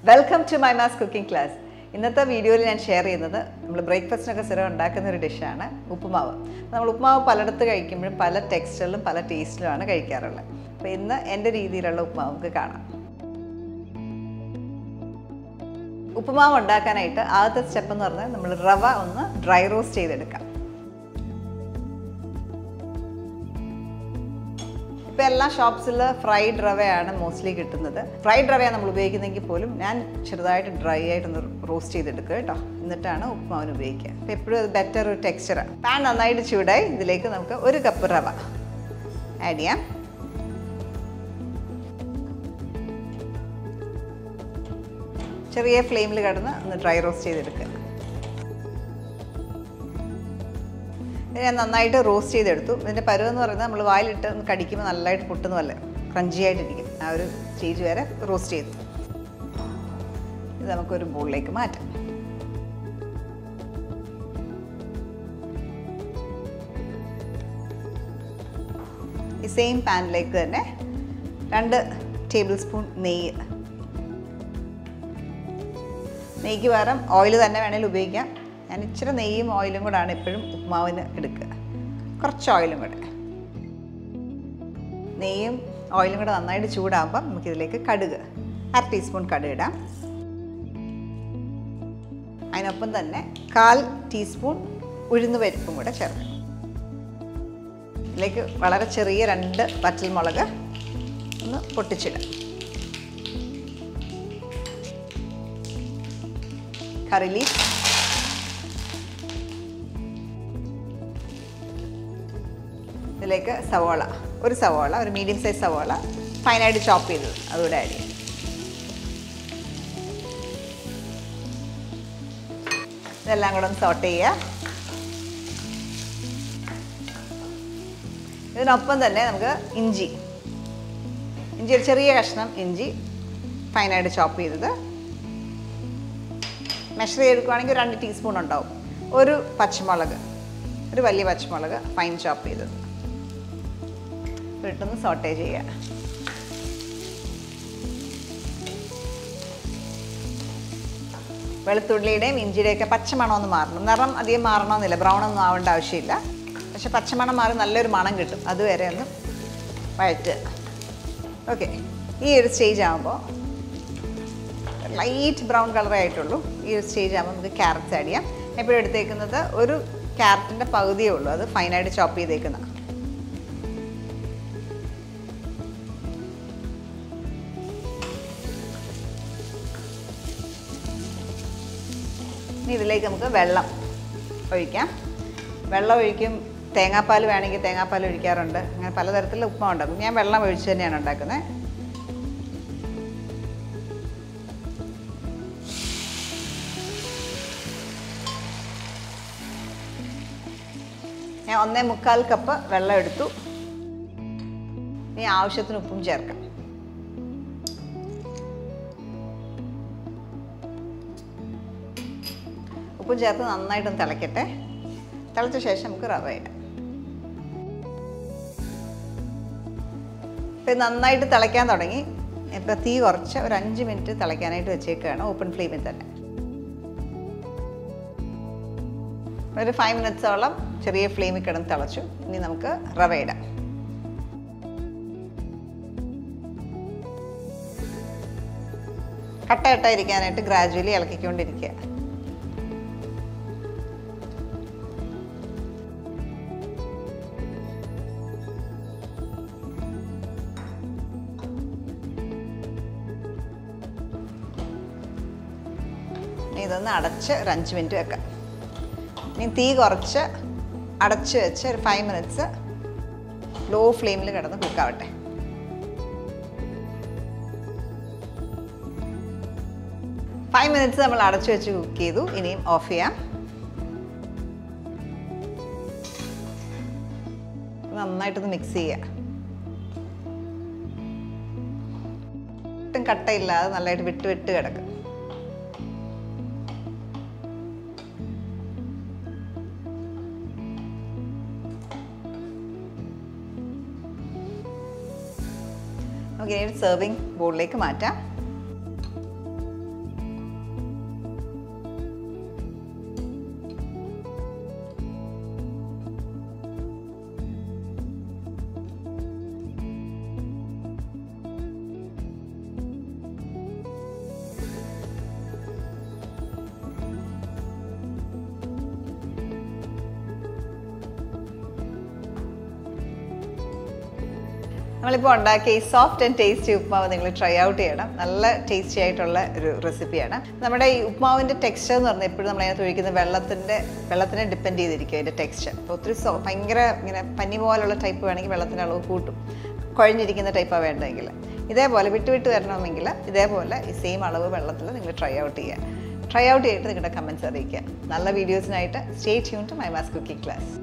welcome to my mass cooking class ഇന്നത്തെ വീഡിയോയിൽ ഞാൻ ഷെയർ ചെയ്യുന്നത് നമ്മൾ ബ്രേക്ക്ഫാസ്റ്റിനൊക്കെ സ്ഥിരം ഉണ്ടാക്കുന്ന ഒരു ഡിഷാണ് ഉപ്പുമാവ് നമ്മൾ ഉപ്പുമാവ് പലയിടത്ത് കഴിക്കുമ്പോഴും പല ടെക്സ്റ്റിലും പല ടേസ്റ്റിലുമാണ് കഴിക്കാറുള്ളത് അപ്പോൾ ഇന്ന് എൻ്റെ രീതിയിലുള്ള ഉപ്പുമാവ് നമുക്ക് കാണാം ഉപ്പുമാവ് ഉണ്ടാക്കാനായിട്ട് ആദ്യത്തെ സ്റ്റെപ്പ് എന്ന് പറഞ്ഞാൽ നമ്മൾ റവ ഒന്ന് ഡ്രൈ റോസ്റ്റ് ചെയ്തെടുക്കാം ഇപ്പോൾ എല്ലാ ഷോപ്സിൽ ഫ്രൈഡ് റവയാണ് മോസ്റ്റ്ലി കിട്ടുന്നത് ഫ്രൈഡ് റവയാണ് നമ്മൾ ഉപയോഗിക്കുന്നതെങ്കിൽ പോലും ഞാൻ ചെറുതായിട്ട് ഡ്രൈ ആയിട്ടൊന്ന് റോസ്റ്റ് ചെയ്തെടുക്കുക കേട്ടോ എന്നിട്ടാണ് ഉപ്പുമാവിന് ഉപയോഗിക്കുക അപ്പോൾ എപ്പോഴും അത് ബെറ്റർ ഒരു ടെക്സ്ചറാണ് പാൻ നന്നായിട്ട് ചൂടായി ഇതിലേക്ക് നമുക്ക് ഒരു കപ്പ് റവ ആഡ് ചെയ്യാം ചെറിയ ഫ്ലെയിമിൽ കിടന്ന് ഒന്ന് ഡ്രൈ റോസ്റ്റ് ചെയ്തെടുക്കുക ഇത് ഞാൻ നന്നായിട്ട് റോസ്റ്റ് ചെയ്തെടുത്തു ഇതിൻ്റെ പരുവെന്ന് പറയുന്നത് നമ്മൾ വായിലിട്ട് ഒന്ന് കടിക്കുമ്പോൾ നല്ലതായിട്ട് പൊട്ടുന്ന പോലെ ക്രഞ്ചി ആയിട്ടിരിക്കും ആ ഒരു സ്റ്റേജ് വരെ റോസ്റ്റ് ചെയ്തു ഇത് നമുക്കൊരു ബോളിലേക്ക് മാറ്റാം ഈ സെയിം പാനിലേക്ക് തന്നെ രണ്ട് ടേബിൾ സ്പൂൺ നെയ്യ് നെയ്ക്ക് പകരം ഓയിൽ തന്നെ വേണേലും ഉപയോഗിക്കാം ഞാൻ ഇച്ചിരി നെയ്യും ഓയിലും കൂടാണ് എപ്പോഴും ഉപ്മാവിന് എടുക്കുക കുറച്ച് ഓയിലും കൂടെ നെയ്യും ഓയിലും കൂടെ നന്നായിട്ട് ചൂടാകുമ്പം നമുക്കിതിലേക്ക് കടുക് അര ടീസ്പൂൺ കടുക് ഇടാം അതിനൊപ്പം തന്നെ കാൽ ടീസ്പൂൺ ഉഴുന്ന് പരിപ്പും കൂടെ ചേർക്കാം ഇതിലേക്ക് വളരെ ചെറിയ രണ്ട് പച്ചൽമുളക് ഒന്ന് പൊട്ടിച്ചിടാം കറി ലീഫ് ഇതിലേക്ക് സവോള ഒരു സവോള ഒരു മീഡിയം സൈസ് സവോള ഫൈനായിട്ട് ചോപ്പ് ചെയ്തത് അതുകൂടെ ആഡ് ചെയ്യും ഇതെല്ലാം കൂടെ ഒന്ന് സോട്ട് ചെയ്യുക ഇതിനൊപ്പം തന്നെ നമുക്ക് ഇഞ്ചി ഇഞ്ചി ഒരു ചെറിയ കഷ്ണം ഇഞ്ചി ഫൈനായിട്ട് ചോപ്പ് ചെയ്തത് മെഷർ ചെയ്തെടുക്കുകയാണെങ്കിൽ രണ്ട് ടീസ്പൂൺ ഉണ്ടാവും ഒരു പച്ചമുളക് ഒരു വലിയ പച്ചമുളക് ഫൈൻ ചോപ്പ് ചെയ്തത് ഇട്ടൊന്ന് സോട്ടേ ചെയ്യുക വെളുത്തുള്ളിയുടെയും ഇഞ്ചിയുടെയൊക്കെ പച്ചമണം ഒന്ന് മാറണം നിറം അധികം മാറണമെന്നില്ല ബ്രൗൺ ഒന്നും ആവേണ്ട ആവശ്യമില്ല പക്ഷെ പച്ചമണം മാറി നല്ലൊരു മണം കിട്ടും അതുവരെ ഒന്ന് വഴറ്റുക ഓക്കെ ഈ ഒരു സ്റ്റേജ് ആകുമ്പോൾ ലൈറ്റ് ബ്രൗൺ കളറേ ആയിട്ടുള്ളൂ ഈ ഒരു സ്റ്റേജ് ആകുമ്പോൾ നമുക്ക് ക്യാരറ്റ്സ് ആഡ് ചെയ്യാം എപ്പോഴും എടുത്തേക്കുന്നത് ഒരു ക്യാരറ്റിൻ്റെ പകുതിയേ ഉള്ളൂ അത് ഫൈനായിട്ട് ചോപ്പ് ചെയ്തേക്കുന്ന ഇനി ഇതിലേക്ക് നമുക്ക് വെള്ളം ഒഴിക്കാം വെള്ളം ഒഴിക്കും തേങ്ങാപ്പാൽ വേണമെങ്കിൽ തേങ്ങാപ്പാൽ ഒഴിക്കാറുണ്ട് അങ്ങനെ പലതരത്തിലുള്ള ഉപ്പ ഉണ്ടാക്കും ഞാൻ വെള്ളം ഒഴിച്ച് തന്നെയാണ് ഉണ്ടാക്കുന്നത് ഞാൻ ഒന്നേ മുക്കാൽ കപ്പ് വെള്ളം എടുത്തു ഇനി ആവശ്യത്തിന് ഉപ്പും ചേർക്കാം ഉപ്പും ചേർത്ത് നന്നായിട്ടൊന്ന് തിളയ്ക്കട്ടെ തിളച്ച ശേഷം നമുക്ക് റവ ഇടാം ഇപ്പം നന്നായിട്ട് തിളയ്ക്കാൻ തുടങ്ങി ഇപ്പം തീ കുറച്ച് ഒരു അഞ്ച് മിനിറ്റ് തിളയ്ക്കാനായിട്ട് വെച്ചേക്കുകയാണ് ഓപ്പൺ ഫ്ലെയിമിൽ തന്നെ ഒരു ഫൈവ് മിനിറ്റ്സോളം ചെറിയ ഫ്ലെയിമിൽ കിടന്ന് തിളച്ചു ഇനി നമുക്ക് റവ ഇടാം കട്ട കട്ടായിരിക്കാനായിട്ട് ഗ്രാജുവലി ഇളക്കിക്കൊണ്ടിരിക്കുക ഇതൊന്ന് അടച്ച് ഒരു അഞ്ച് മിനിറ്റ് വെക്കാം ഇനി തീ കുറച്ച് അടച്ച് വെച്ച് ഒരു ഫൈവ് മിനിറ്റ്സ് ലോ ഫ്ലെയിമിൽ കിടന്ന് കുക്കാവട്ടെ ഫൈവ് മിനിറ്റ്സ് നമ്മൾ അടച്ചു വെച്ച് കുക്ക് ചെയ്തു ഇനിയും ഓഫ് ചെയ്യാം നന്നായിട്ടൊന്ന് മിക്സ് ചെയ്യുക ഒട്ടും കട്ടയില്ലാതെ നല്ലതായിട്ട് വിട്ട് വിട്ട് കിടക്കും നമുക്ക് ഇനി ഒരു സെർവിങ് ബോളിലേക്ക് മാറ്റാം നമ്മളിപ്പോൾ ഉണ്ടാക്കിയ ഈ സോഫ്റ്റ് ആൻഡ് ടേസ്റ്റി ഉപ്മാവ് നിങ്ങൾ ട്രൈ ഔട്ട് ചെയ്യണം നല്ല ടേസ്റ്റി ആയിട്ടുള്ള ഒരു റെസിപ്പിയാണ് നമ്മുടെ ഈ ഉപ്മാവിൻ്റെ ടെക്സ്ചർ എന്ന് പറഞ്ഞാൽ എപ്പോഴും നമ്മൾ അതിനകത്ത് ഒഴിക്കുന്ന വെള്ളത്തിൻ്റെ വെള്ളത്തിനെ ഡിപ്പെൻഡ് ചെയ്തിരിക്കും അതിൻ്റെ ടെക്സ്ചർ അപ്പോൾ ഒത്തിരി സോ ഭയങ്കര ഇങ്ങനെ പനി പോലുള്ള ടൈപ്പ് വേണമെങ്കിൽ വെള്ളത്തിൻ്റെ അളവ് കൂട്ടും കുഴഞ്ഞിരിക്കുന്ന ടൈപ്പാണ് വേണ്ടതെങ്കിൽ ഇതേപോലെ വിട്ട് വിട്ട് വരണമെങ്കിൽ ഇതേപോലെ ഈ സെയിം അളവ് വെള്ളത്തിൽ നിങ്ങൾ ട്രൈ ഔട്ട് ചെയ്യുക ട്രൈ ഔട്ട് ചെയ്തിട്ട് നിങ്ങളുടെ കമൻസ് അറിയിക്കുക നല്ല വീഡിയോസിനായിട്ട് stay tune to my mass cooking class